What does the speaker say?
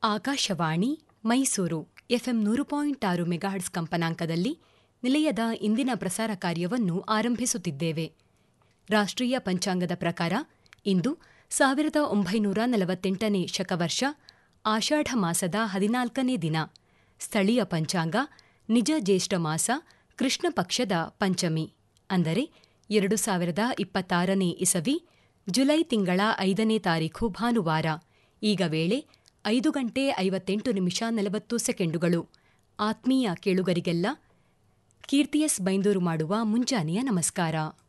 Akashvani Mysuru F M ನೂರು point ಆರು megahertz ಕಂಪನಾಂಕದಲ್ಲಿ ನಿಲಯದ ಇಂದಿನ ಪ್ರಸಾರ ಕಾರ್ಯವನ್ನು ಆರಂಭಿಸುತ್ತಿದ್ದೇವೆ ರಾಷ್ಟ್ರೀಯ ಪಂಚಾಂಗದ ಪ್ರಕಾರ ಇಂದು ಸಾವಿರದ ಒಂಬೈನೂರ ನಲವತ್ತೆಂಟನೇ ಶಕವರ್ಷ ಆಷಾಢ ಮಾಸದ ಹದಿನಾಲ್ಕನೇ ದಿನ ಸ್ಥಳೀಯ ಪಂಚಾಂಗ ನಿಜ ಜ್ಯೇಷ್ಠ ಮಾಸ ಕೃಷ್ಣ ಪಕ್ಷದ ಪಂಚಮಿ ಅಂದರೆ ಎರಡು ಸಾವಿರದ ಇಪ್ಪತ್ತಾರನೇ ಇಸವಿ ಜುಲೈ ತಿಂಗಳ ಐದನೇ ತಾರೀಖು ಭಾನುವಾರ ಈಗ ವೇಳೆ ಐದು ಗಂಟೆ ಐವತ್ತೆಂಟು ನಿಮಿಷ ನಲವತ್ತು ಸೆಕೆಂಡುಗಳು ಆತ್ಮೀಯ ಕೇಳುಗರಿಗೆಲ್ಲ ಕೀರ್ತಿಯಸ್ ಬೈಂದೂರು ಮಾಡುವ ಮುಂಜಾನೆಯ ನಮಸ್ಕಾರ